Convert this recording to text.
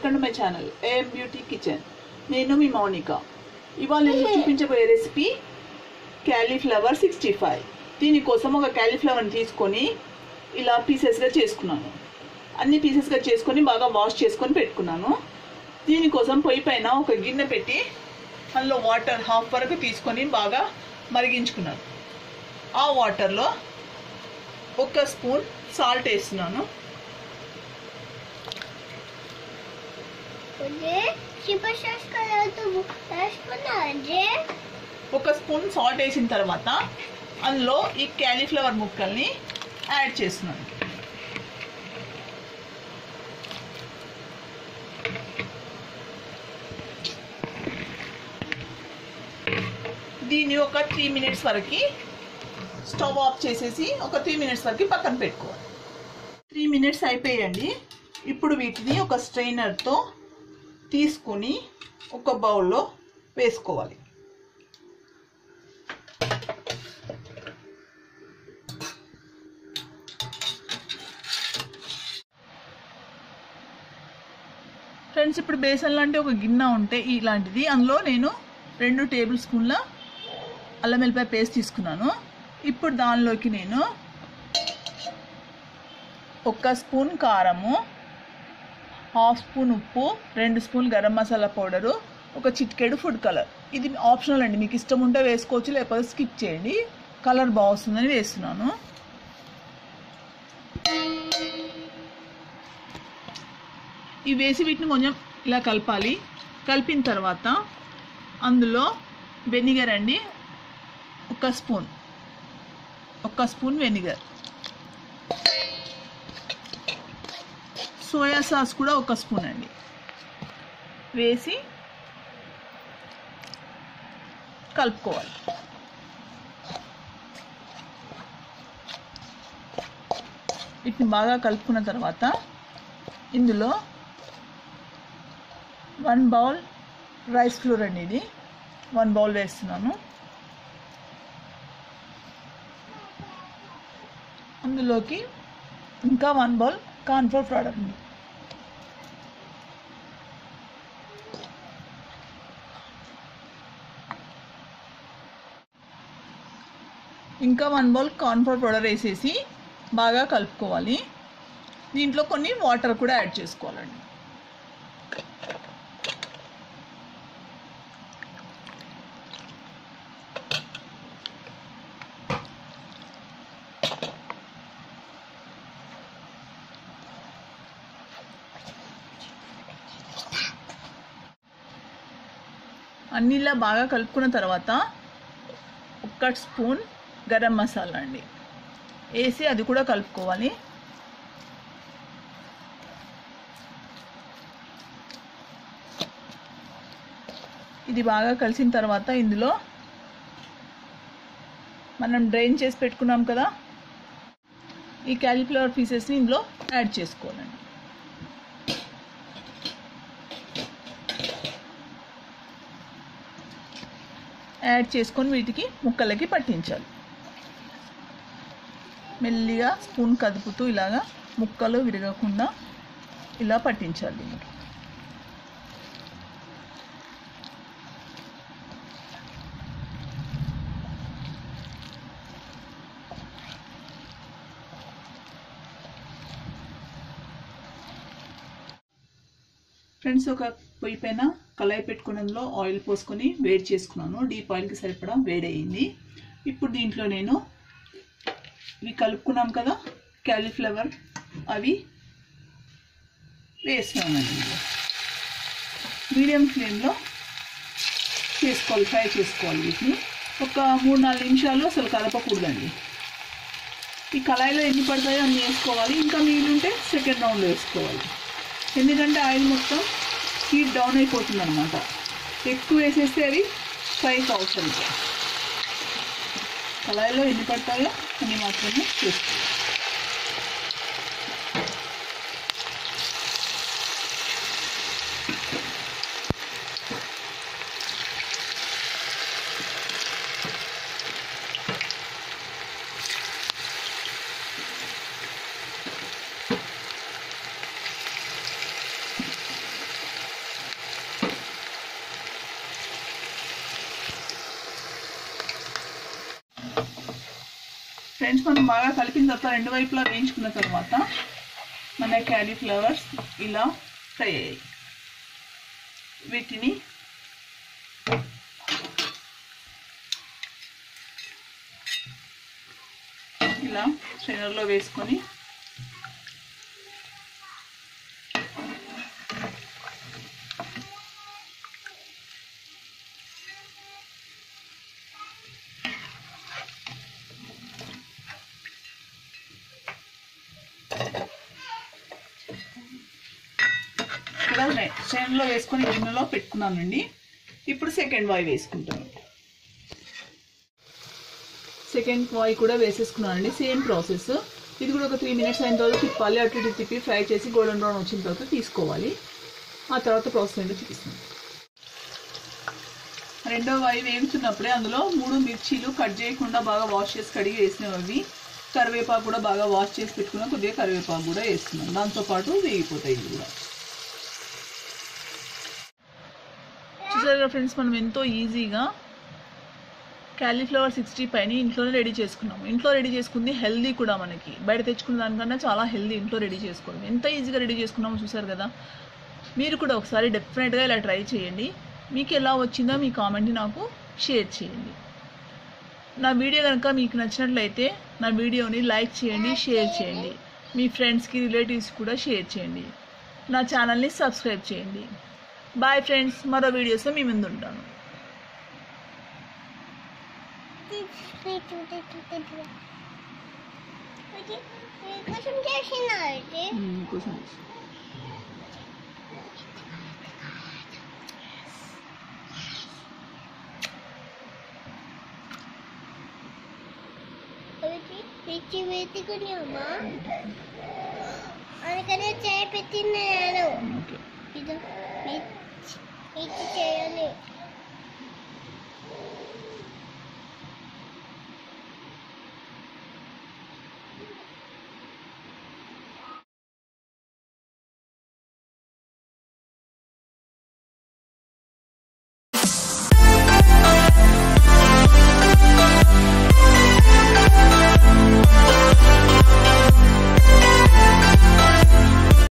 welcome to my channel AM beauty kitchen నేను మీ మౌనిక ఇవాళ నేను మీకు చూపించబోయే రెసిపీ క్యాలీఫ్లవర్ సిక్స్టీ ఫైవ్ దీనికోసం ఒక క్యాలీఫ్లవర్ని తీసుకొని ఇలా పీసెస్గా చేసుకున్నాను అన్ని పీసెస్గా చేసుకొని బాగా వాష్ చేసుకొని పెట్టుకున్నాను దీనికోసం పొయ్యి పైన ఒక గిన్నె పెట్టి అందులో వాటర్ హాఫ్ వరకు తీసుకొని బాగా మరిగించుకున్నాను ఆ వాటర్లో ఒక స్పూన్ సాల్ట్ వేస్తున్నాను मुझे सुपर सॉस कलर तो सॉस बना जे ఒక స్పూన్ సాల్ట్ వేసిన తర్వాత అందులో ఈ క్యాలీఫ్లవర్ ముక్కల్ని యాడ్ చేస్తున్నాను దీన్ని ఒక త్రీ మినిట్స్ వరకు స్టవ్ ఆఫ్ చేసేసి ఒక త్రీ మినిట్స్ వరకు పక్కన పెట్టుకోవాలి త్రీ మినిట్స్ అయిపోయండి ఇప్పుడు వీటిని ఒక స్ట్రైనర్తో తీసుకొని ఒక బౌల్లో వేసుకోవాలి ఫ్రెండ్స్ ఇప్పుడు బేసన్ లాంటి ఒక గిన్నె ఉంటే ఇలాంటిది అందులో నేను రెండు టేబుల్ స్పూన్ల అల్లం వెల్లిపాయ పేస్ట్ తీసుకున్నాను ఇప్పుడు దానిలోకి నేను ఒక స్పూన్ కారము హాఫ్ స్పూన్ ఉప్పు రెండు స్పూన్ గరం మసాలా పౌడరు ఒక చిటికెడు ఫుడ్ కలర్ ఇది ఆప్షనల్ అండి మీకు ఇష్టం ఉంటే వేసుకోవచ్చు లేకపోతే స్కిప్ చేయండి కలర్ బాగుంటుందని వేస్తున్నాను ఇవి వేసి వీటిని కొంచెం ఇలా కలపాలి కలిపిన తర్వాత అందులో వెనిగర్ అండి ఒక స్పూన్ ఒక స్పూన్ వెనిగర్ సోయా సాస్ కూడా ఒక స్పూన్ అండి వేసి కలుపుకోవాలి వీటిని బాగా కలుపుకున్న తర్వాత ఇందులో వన్ బౌల్ రైస్ ఫ్లోర్ అండి ఇది వన్ బౌల్ వేస్తున్నాను అందులోకి ఇంకా వన్ బౌల్ కార్న్ఫ్లోర్ ప్రోడక్ట్ ఉంది ఇంకా వన్ బౌల్ కార్న్ఫ్లోర్ పౌడర్ వేసేసి బాగా కలుపుకోవాలి దీంట్లో కొన్ని వాటర్ కూడా యాడ్ చేసుకోవాలండి అన్నిలా బాగా కలుపుకున్న తర్వాత ఒక్క స్పూన్ గరం మసాలా అండి వేసి అది కూడా కలుపుకోవాలి ఇది బాగా కలిసిన తర్వాత ఇందులో మనం డ్రైన్ చేసి పెట్టుకున్నాం కదా ఈ క్యాలీఫ్లవర్ పీసెస్ని ఇందులో యాడ్ చేసుకోవాలండి యాడ్ చేసుకొని వీటికి ముక్కలకి పట్టించాలి మెల్లిగా స్పూన్ కదుపుతూ ఇలాగా ముక్కలు విరగకుండా ఇలా పట్టించాలి దీనికి ఫ్రెండ్స్ ఒక పొయ్యి పైన కళాయి పెట్టుకున్నందులో ఆయిల్ పోసుకొని వేడి చేసుకున్నాను డీప్ ఆయిల్కి సరిపడా వేడయింది ఇప్పుడు దీంట్లో నేను ఇవి కలుపుకున్నాం కదా క్యాలీఫ్లవర్ అవి వేస్తున్నానండి మీడియం ఫ్లేమ్లో చేసుకోవాలి ఫ్రై చేసుకోవాలి వీటిని ఒక మూడు నాలుగు నిమిషాలు అసలు కలపకూడదండి ఈ కళాయిలో ఎన్ని పడతాయో అన్ని వేసుకోవాలి ఇంకా మిగిలింటే సెకండ్ రౌండ్లో వేసుకోవాలి ఎందుకంటే ఆయిల్ మొత్తం హీట్ డౌన్ అయిపోతుంది అనమాట ఎక్కువ వేసేస్తే అవి ఫ్రై అవసరం కళాయిలో ఎన్ని పడతాయో అన్ని మాత్రమే చేసుకోవాలి ఫ్రెండ్స్ మనం బాగా కలిపిన తర్వాత రెండు వైపులా వేయించుకున్న తర్వాత మన క్యాలీఫ్లవర్స్ ఇలా ఫ్రై అయ్యాయి వీటిని ఇలా స్ట్రైనర్లో వేసుకొని ఇలా స్ట్రైనర్లో వేసుకొని గిన్నెలో పెట్టుకున్నానండి ఇప్పుడు సెకండ్ వాయి వేసుకుంటాను సెకండ్ వాయి కూడా వేసేసుకున్నానండి సేమ్ ప్రాసెస్ ఇది కూడా ఒక త్రీ మినిట్స్ అయిన తర్వాత తిప్పాలి అటు ఇటు తిప్పి ఫ్రై చేసి గోల్డెన్ బ్రౌన్ వచ్చిన తర్వాత తీసుకోవాలి ఆ తర్వాత ప్రాసెస్ ఏంటో చూపిస్తాను రెండో వాయి వేగుతున్నప్పుడే అందులో మూడు మిర్చీలు కట్ చేయకుండా బాగా వాష్ చేసి కడిగి వేసినవి కరివేపాకు కూడా బాగా వాష్ చేసి పెట్టుకున్న కొద్దిగా కరివేపాకు కూడా వేస్తున్నాను దాంతోపాటు వేగిపోతాయి ఇవి కూడా చూసారుగా ఫ్రెండ్స్ మనం ఎంతో ఈజీగా క్యాలీఫ్లవర్ సిక్స్టీ పైన ఇంట్లోనే రెడీ చేసుకున్నాము ఇంట్లో రెడీ చేసుకుంది హెల్దీ కూడా మనకి బయట తెచ్చుకున్న దానికన్నా చాలా హెల్దీ ఇంట్లో రెడీ చేసుకోవడం ఎంత ఈజీగా రెడీ చేసుకున్నామో చూసారు కదా మీరు కూడా ఒకసారి డెఫినెట్గా ఇలా ట్రై చేయండి మీకు ఎలా వచ్చిందో మీ కామెంట్ని నాకు షేర్ చేయండి నా వీడియో కనుక మీకు నచ్చినట్లయితే నా వీడియోని లైక్ చేయండి షేర్ చేయండి మీ ఫ్రెండ్స్కి రిలేటివ్స్ కూడా షేర్ చేయండి నా ఛానల్ని సబ్స్క్రైబ్ చేయండి బాయ్ ఫ్రెండ్స్ మరో వీడియోస్లో మీ ముందు ఉంటాను కొంచెం చేసిన అయితే కోసం పిచ్చి పెట్టుకుని అమ్మా అందుకనే చేయి పెట్టినాను